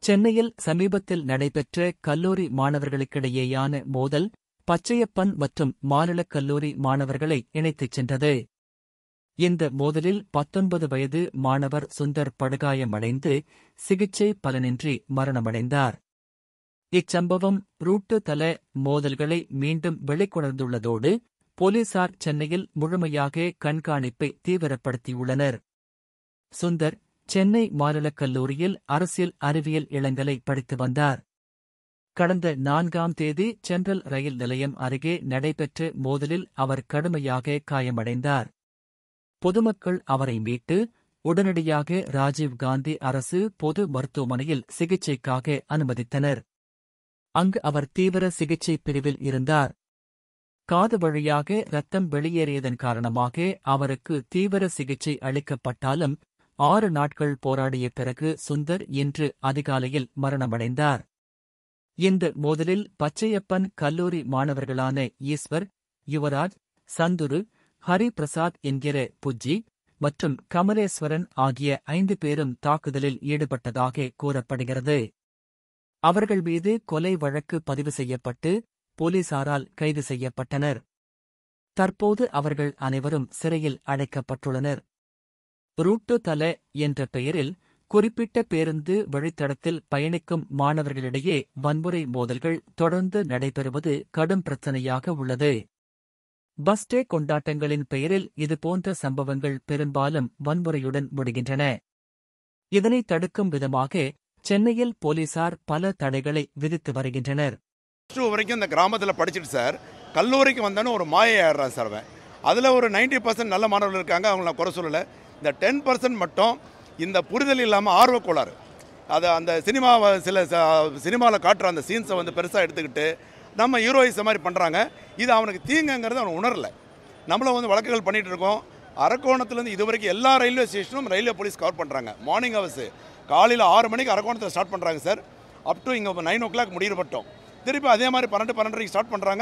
சென்னையில் சமீபத்தில் நடைபெற்ற கல்லூரி மாணவர்களுக்கிடையேயான மோதல் பச்சையப்பன் மற்றும் மாநிலக் கல்லூரி மாணவர்களை இணைத்துச் சென்றது இந்த மோதலில் பத்தொன்பது வயது மாணவர் சுந்தர் படுகாயமடைந்து சிகிச்சை பலனின்றி மரணமடைந்தார் இச்சம்பவம் ரூட்டு தல மோதல்களை மீண்டும் வெளிக்கொணர்ந்துள்ளதோடு போலீசார் சென்னையில் முழுமையாக கண்காணிப்பை தீவிரப்படுத்தியுள்ளனர் சுந்தர் சென்னை மாநிலக் கல்லூரியில் அரசியல் அறிவியல் இளங்கலை படித்து வந்தார் கடந்த நான்காம் தேதி சென்ட்ரல் ரயில் நிலையம் அருகே நடைபெற்ற மோதலில் அவர் கடுமையாக காயமடைந்தார் பொதுமக்கள் அவரை மீட்டு உடனடியாக ராஜீவ்காந்தி அரசு பொது மருத்துவமனையில் சிகிச்சைக்காக அனுமதித்தனர் அங்கு அவர் தீவிர சிகிச்சை பிரிவில் இருந்தார் காது வழியாக இரத்தம் வெளியேறியதன் காரணமாக அவருக்கு தீவிர சிகிச்சை அளிக்கப்பட்டாலும் ஆறு நாட்கள் போராடிய பிறகு சுந்தர் இன்று அதிகாலையில் மரணமடைந்தார் இந்த மோதலில் பச்சையப்பன் கல்லூரி மாணவர்களான ஈஸ்வர் யுவராஜ் சந்துரு ஹரி பிரசாத் என்கிற புஜ்ஜி மற்றும் கமலேஸ்வரன் ஆகிய ஐந்து பேரும் தாக்குதலில் ஈடுபட்டதாக கூறப்படுகிறது அவர்கள் மீது கொலை வழக்கு பதிவு செய்யப்பட்டு போலீசாரால் கைது செய்யப்பட்டனர் தற்போது அவர்கள் அனைவரும் சிறையில் அடைக்கப்பட்டுள்ளனர் ரூட்டு தல என்ற பெயரில் குறிப்பிட்ட பேருந்து வழித்தடத்தில் பயணிக்கும் மாணவர்களிடையே வன்முறை மோதல்கள் தொடர்ந்து நடைபெறுவது கடும் பிரச்சனையாக உள்ளது பஸ் டே கொண்டாட்டங்களின் பெயரில் இதுபோன்ற சம்பவங்கள் பெரும்பாலும் வன்முறையுடன் முடிகின்றன இதனை தடுக்கும் விதமாக சென்னையில் போலீசார் பல தடைகளை விதித்து வருகின்றனர் ப்ளஸ் டூ வரைக்கும் இந்த கிராமத்தில் படிச்சுட்டு சார் கல்லூரிக்கு வந்தானு ஒரு மாயை ஆடுறான் சார் அவன் அதில் ஒரு 90% பர்சன்ட் நல்ல மாணவர்கள் இருக்காங்க அவங்கள நான் குறை சொல்லலை இந்த டென் பர்சன்ட் மட்டும் இந்த புரிதல் இல்லாமல் ஆர்வக்கோளாறு அதை அந்த சினிமாவை சில சினிமாவில் காட்டுற அந்த சீன்ஸை வந்து பெருசாக எடுத்துக்கிட்டு நம்ம ஹீரோயிஸை மாதிரி பண்ணுறாங்க இது அவனுக்கு தீங்குங்கிறது அவன் உணரல நம்மளும் வந்து வழக்குகள் பண்ணிகிட்டு இருக்கோம் அரக்கோணத்துலேருந்து இது வரைக்கும் எல்லா ரயில்வே ஸ்டேஷனும் ரயில்வே போலீஸ் கவர் பண்ணுறாங்க மார்னிங் ஹவர்ஸு காலையில் ஆறு மணிக்கு அரக்கோணத்தில் ஸ்டார்ட் பண்ணுறாங்க சார் அப் டு இங்கே நைன் ஓ கிளாக் முடியிற பட்டம் திருப்பி அதே மாதிரி பன்னெண்டு பன்னெண்டரைக்கு ஸ்டார்ட் பண்ணுறாங்க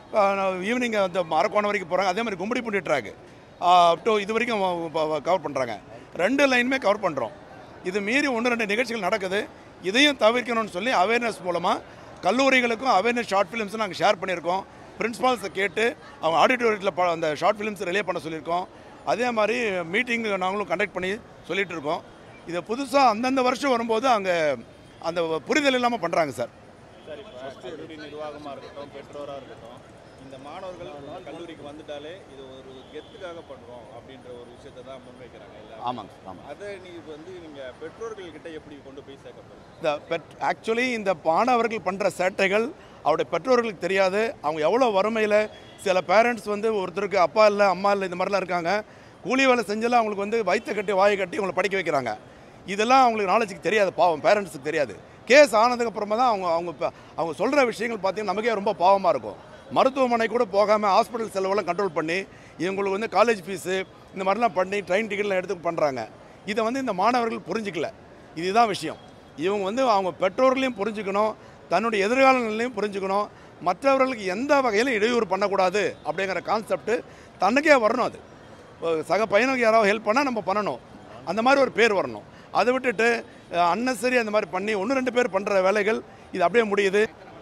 ஈவினிங் அந்த அரக்கோணம் வரைக்கும் போகிறாங்க அதே மாதிரி கும்படி புண்டி ட்ராக் அப் டு இது வரைக்கும் கவர் பண்ணுறாங்க ரெண்டு லைனுமே கவர் பண்ணுறோம் இது மீறி ஒன்று ரெண்டு நிகழ்ச்சிகள் நடக்குது இதையும் தவிர்க்கணும்னு சொல்லி அவேர்னஸ் மூலமாக கல்லூரிகளுக்கும் அவேர்னஸ் ஷார்ட் ஃபிலிம்ஸ் நாங்கள் ஷேர் பண்ணியிருக்கோம் பிரின்ஸ்பால்ஸை கேட்டு அவங்க ஆடிட்டோரியத்தில் அந்த ஷார்ட் ஃபிலிம்ஸ் ரிலே பண்ண சொல்லியிருக்கோம் அதே மாதிரி மீட்டிங் நாங்களும் கண்டக்ட் பண்ணி சொல்லிட்டு இருக்கோம் இதை புதுசாக அந்தந்த வருஷம் வரும்போது அங்கே அந்த புரிதல் இல்லாமல் பண்ணுறாங்க சார் சரி இப்போ கல்லூரி நிர்வாகமாக இருக்கட்டும் பெற்றோராக இருக்கட்டும் இந்த மாணவர்கள் கல்லூரிக்கு வந்துட்டாலே இது ஒரு கெத்துக்காக பண்ணுறோம் அப்படின்ற ஒரு விஷயத்தை தான் முன்வைக்கிறாங்க இல்லை ஆமாங்க ஆமாம் அதை நீங்கள் வந்து நீங்கள் பெற்றோர்கள்கிட்ட எப்படி கொண்டு போய் சேர்க்க போகிறீங்க இந்த பெட் ஆக்சுவலி இந்த மாணவர்கள் பண்ணுற சேட்டைகள் அவருடைய பெற்றோர்களுக்கு தெரியாது அவங்க எவ்வளோ வறுமையில் சில பேரண்ட்ஸ் வந்து ஒருத்தருக்கு அப்பா இல்லை அம்மா இல்லை இந்த மாதிரிலாம் இருக்காங்க கூலி வேலை செஞ்செல்லாம் அவங்களுக்கு வந்து வயிற்று கட்டி வாயை கட்டி அவங்களை படிக்க வைக்கிறாங்க இதெல்லாம் அவங்களுக்கு நாலேஜுக்கு தெரியாது பாவம் பேரண்ட்ஸுக்கு தெரியாது கேஸ் ஆனதுக்கு அப்புறமா தான் அவங்க அவங்க இப்ப- அவங்க சொல்கிற விஷயங்கள் பார்த்தீங்கன்னா நமக்கே ரொம்ப பாவமாக இருக்கும் மருத்துவமனை கூட போகாமல் ஹாஸ்பிட்டல் செலவெல்லாம் கண்ட்ரோல் பண்ணி இவங்களுக்கு வந்து காலேஜ் ஃபீஸு இந்த மாதிரிலாம் பண்ணி ட்ரெயின் டிக்கெட்லாம் எடுத்து பண்ணுறாங்க இதை வந்து இந்த மாணவர்கள் புரிஞ்சிக்கல இதுதான் விஷயம் இவங்க வந்து அவங்க பெற்றோர்களையும் புரிஞ்சுக்கணும் தன்னுடைய எதிர்கால நிலையும் புரிஞ்சுக்கணும் மற்றவர்களுக்கு எந்த வகையிலும் இடையூறு பண்ணக்கூடாது அப்படிங்கிற கான்செப்ட் தன்னுக்கே வரணும் அது ஒரு சக பையனுக்கு யாராவது ஹெல்ப் பண்ணால் நம்ம பண்ணணும் அந்த மாதிரி ஒரு பேர் வரணும் அதை விட்டுட்டு அன்னசரி அந்த மாதிரி பண்ணி ஒன்று ரெண்டு பேர் பண்ணுற வேலைகள் இது அப்படியே முடியுது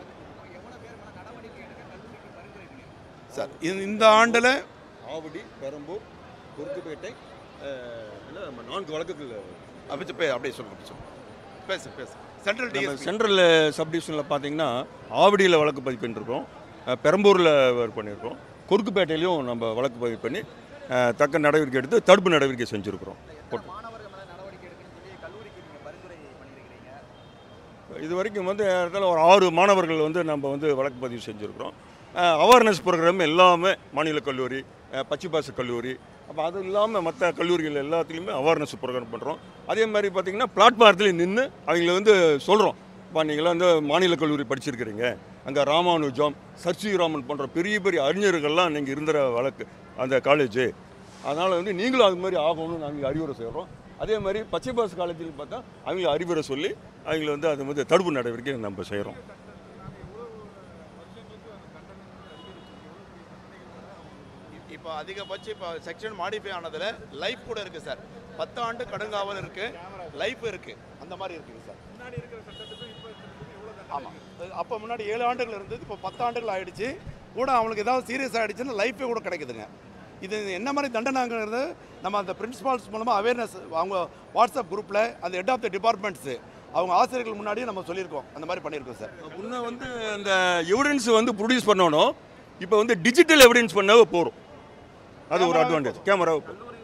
சார் இந்த- இந்த ஆண்டில் ஆவடி பெரம்பூர் குறுக்குப்பேட்டை அஹ், இல்ல, நம்ம நான்கு வழக்குகள் அப்படி பே அப்படியே சொல்லுங்க அப்படி சொல்லுங்க பேசு பேசு சென்ட்ரல் நம்ம டிஎஸ்பி சென்ட்ரல் சப்டிவிஷனில் பார்த்தீங்கன்னா ஆவடியில் வழக்கு பதிவு பண்ணியிருக்கோம் அஹ், பெரம்பூரில் ஒர்க் பண்ணியிருக்கோம் குறுக்குப்பேட்டையிலையும் நம்ம வழக்கு பதிவு பண்ணி அஹ், தக்க நடவடிக்கை எடுத்து தடுப்பு நடவடிக்கை செஞ்சுருக்கிறோம் போட்டு இது வரைக்கும் வந்து ஏறத்தாழ ஒரு ஆறு மாணவர்கள் வந்து நம்ம வந்து வழக்கு பதிவு செஞ்சுருக்கிறோம் அவேர்னஸ் ப்ரோக்ராம் எல்லாமே மாநில கல்லூரி அஹ், பச்சைப்பாசு கல்லூரி அப்போ அது இல்லாமல் மற்ற கல்லூரிகள் எல்லாத்துலேயுமே அவேர்னஸ் ப்ரோக்ராம் பண்ணுறோம் அதே மாதிரி பார்த்திங்கன்னா பிளாட்ஃபாரத்தில் நின்று அவங்கள வந்து சொல்கிறோம் இப்போ நீங்களாம் வந்து மாநில கல்லூரி படிச்சிருக்கிறீங்க அங்கே ராமானுஜம் சர்ச்சி ராமன் போன்ற பெரிய பெரிய அறிஞர்கள்லாம் நீங்கள் இருந்த வழக்கு அந்த காலேஜு அதனால் வந்து நீங்களும் அது மாதிரி ஆகணும்னு நாங்கள் அறிவுரை செய்கிறோம் அதே மாதிரி பச்சை பாஸ் காலேஜில் பார்த்தா அவங்கள அறிவுரை சொல்லி அவங்கள வந்து அது வந்து தடுப்பு நடவடிக்கை நம்ம செய்கிறோம் இப்போ அதிகபட்சம் இப்போ செக்ஷன் மாடிஃபை ஆனதில் லைஃப் கூட இருக்குது சார் பத்து ஆண்டு கடுங்காவல் இருக்குது லைஃப் இருக்குது அந்த மாதிரி இருக்குது சார் ஆமாம் அப்போ முன்னாடி ஏழு ஆண்டுகள் இருந்தது இப்போ பத்து ஆண்டுகள் ஆயிடுச்சு கூட அவங்களுக்கு ஏதாவது சீரியஸ் ஆகிடுச்சுன்னா லைஃபே கூட கிடைக்குதுங்க இது என்ன மாதிரி தண்டனைங்கிறது நம்ம அந்த பிரின்சிபால்ஸ் மூலமாக அவேர்னஸ் அவங்க வாட்ஸ்அப் குரூப்பில் அந்த ஹெட் ஆஃப் த டிபார்ட்மெண்ட்ஸு அவங்க ஆசிரியர்கள் முன்னாடியே நம்ம சொல்லியிருக்கோம் அந்த மாதிரி பண்ணியிருக்கோம் சார் முன்ன வந்து அந்த எவிடன்ஸ் வந்து ப்ரொடியூஸ் பண்ணணும் இப்போ வந்து டிஜிட்டல் எவிடன்ஸ் பண்ணவே போகிறோம் அது ஒரு அட்வான்டேஜ் கேமரா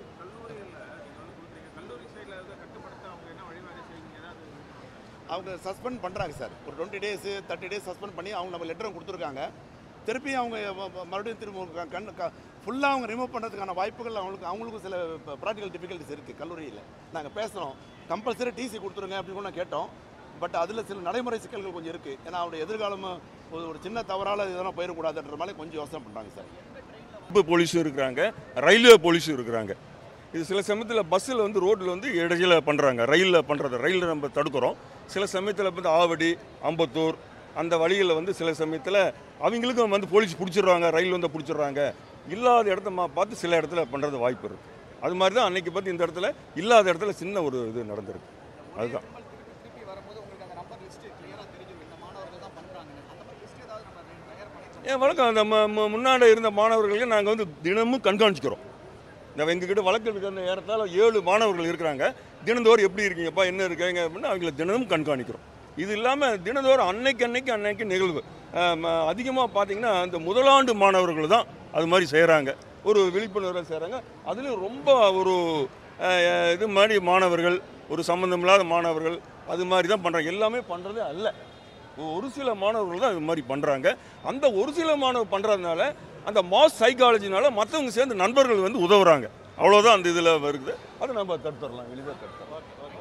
அவங்க சஸ்பெண்ட் பண்ணுறாங்க சார் ஒரு twenty days thirty days suspend பண்ணி அவங்க நம்ம லெட்டரும் கொடுத்துருக்காங்க திருப்பி அவங்க ம- ம- மறுபடியும் திரும்ப கண் ஃபுல்லாக அவங்க ரிமூவ் பண்ணுறதுக்கான வாய்ப்புகள் அவங்களுக்கு அவங்களுக்கும் சில ப்ராக்டிக்கல் டிஃபிகல்ட்டிஸ் இருக்குது கல்லூரியில் நாங்கள் பேசுகிறோம் கம்பல்சரி டிசி கொடுத்துருங்க அப்படின்னு கூட நான் கேட்டோம் பட் அதில் சில நடைமுறை சிக்கல்கள் கொஞ்சம் இருக்குது ஏன்னா அவருடைய எதிர்காலமும் ஒரு ஒரு சின்ன தவறால் இதெல்லாம் போயிடக்கூடாதுன்ற மாதிரி கொஞ்சம் யோசனை பண்ணுறாங்க சார் இப்போ போலீஸும் இருக்கிறாங்க ரயில்வே போலீஸும் இருக்கிறாங்க இது சில சமயத்தில் பஸ்ஸில் வந்து ரோட்டில் வந்து இடையில பண்ணுறாங்க ரயிலில் பண்ணுறது ரயிலில் நம்ம தடுக்கிறோம் சில சமயத்தில் வந்து ஆவடி அம்பத்தூர் அந்த வழிகளில் வந்து சில சமயத்தில் அவங்களுக்கும் வந்து போலீஸ் பிடிச்சிடுறாங்க ரயில் வந்து பிடிச்சிடுறாங்க இல்லாத இடத்த மா- பார்த்து சில இடத்துல பண்ணுறது வாய்ப்பு இருக்குது அது மாதிரி தான் அன்னைக்கு பார்த்து இந்த இடத்துல இல்லாத இடத்துல சின்ன ஒரு இது நடந்திருக்கு அதுதான் திருப்பி வரும்போது உங்களுக்கு அந்த நம்பர் லிஸ்ட் கிளியரா தெரிஞ்சிடும் இந்த மாணவர்கள் தான் பண்றாங்கன்னு அந்த மாதிரி லிஸ்ட் ஏதாவது நம்ம தயார் பண்ணி ஏன் வழக்கம் அந்த ம- ம- முன்னாடி இருந்த மாணவர்களையும் நாங்கள் வந்து தினமும் கண்காணிச்சுக்கிறோம் இந்த எங்ககிட்ட வழக்கு இருக்கிற அந்த ஏறத்தாழ ஏழு மாணவர்கள் இருக்கிறாங்க தினந்தோறும் எப்படி இருக்கீங்கப்பா என்ன இருக்கீங்க அப்படின்னு அவங்கள தினமும் கண்காணிக்கிறோம் இது இல்லாமல் தினந்தோறும் அன்னைக்கு அன்னைக்கு அன்னைக்கு நிகழ்வு அதிகமாக பார்த்தீங்கன்னா இந்த முதலாண்டு மாணவர்கள் தான் அது மாதிரி செய்கிறாங்க ஒரு விழிப்புணர்வை செய்கிறாங்க அதுலேயும் ரொம்ப ஒரு அஹ், இது மாதிரி மாணவர்கள் ஒரு சம்மந்தமில்லாத மாணவர்கள் அது மாதிரி தான் பண்ணுறாங்க எல்லாமே பண்ணுறதே அல்ல ஒரு சில மாணவர்கள் தான் இது மாதிரி பண்ணுறாங்க அந்த ஒரு சில மாணவர் பண்ணுறதுனால அந்த மாஸ் சைக்காலஜினால மற்றவங்க சேர்ந்து நண்பர்கள் வந்து உதவுறாங்க அவ்வளோதான் அந்த இதில் வருது அதை நம்ம தடுத்துடலாம் எளிதாக தடுத்துடலாம்